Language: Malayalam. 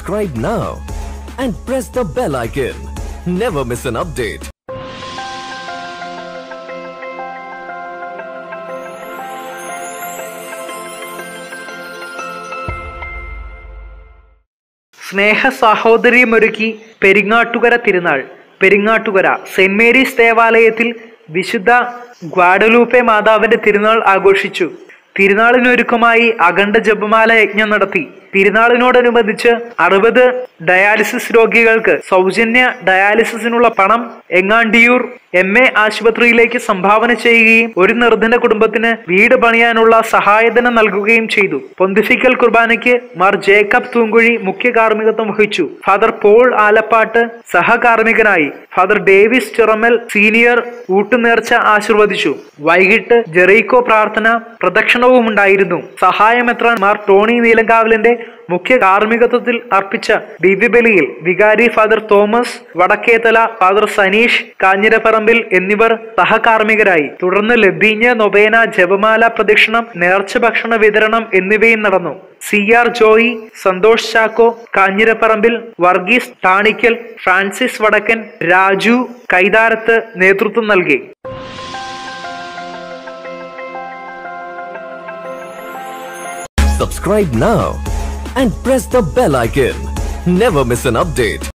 Subscribe now and press the bell icon. Never miss an update. സ്നേഹ സാഹോദര്യമൊരുക്കി പെരിങ്ങാട്ടുകര തിരുനാൾ പെരിങ്ങാട്ടുകര സെന്റ് മേരീസ് ദേവാലയത്തിൽ വിശുദ്ധ ഗ്വാഡലൂപ്പെ മാതാവിന്റെ തിരുനാൾ ആഘോഷിച്ചു തിരുനാളിനൊരുക്കമായി അഖണ്ഡ ജപമാല യജ്ഞം നടത്തി തിരുനാളിനോടനുബന്ധിച്ച് അറുപത് ഡയാലിസിസ് രോഗികൾക്ക് സൗജന്യ ഡയാലിസിസിനുള്ള പണം എങ്ങാണ്ടിയൂർ എം എ ആശുപത്രിയിലേക്ക് സംഭാവന ചെയ്യുകയും ഒരു നിർധന കുടുംബത്തിന് വീട് പണിയാനുള്ള സഹായധനം നൽകുകയും ചെയ്തു പൊന്തിഫിക്കൽ കുർബാനയ്ക്ക് മാർ ജേക്കബ് തൂങ്കുഴി മുഖ്യ കാർമ്മികത്വം വഹിച്ചു ഫാദർ പോൾ ആലപ്പാട്ട് സഹകാർമ്മികനായി ഫാദർ ഡേവിസ് ചിറമൽ സീനിയർ ഊട്ടുനേർച്ച ആശീർവദിച്ചു വൈകിട്ട് ജെറീക്കോ പ്രാർത്ഥന പ്രദക്ഷിണവും ഉണ്ടായിരുന്നു സഹായമെത്രാൻ മാർ ടോണി നീലങ്കാവലിന്റെ മുഖ്യ കാർമ്മികത്വത്തിൽ അർപ്പിച്ച ദിവ്യബലിയിൽ വികാരി ഫാദർ തോമസ് വടക്കേത്തല ഫാദർ സനീഷ് കാഞ്ഞിരപ്പറമ്പിൽ എന്നിവർ സഹകാർമ്മികരായി തുടർന്ന് ലബീഞ്ഞ നൊവേന ജപമാല പ്രദക്ഷിണം നേർച്ച ഭക്ഷണ വിതരണം എന്നിവയും നടന്നു സി ആർ ജോയി സന്തോഷ് ചാക്കോ കാഞ്ഞിരപ്പറമ്പിൽ വർഗീസ് താണിക്കൽ ഫ്രാൻസിസ് വടക്കൻ രാജു കൈതാരത്ത് നേതൃത്വം നൽകി Subscribe now and press the bell icon. Never miss an update.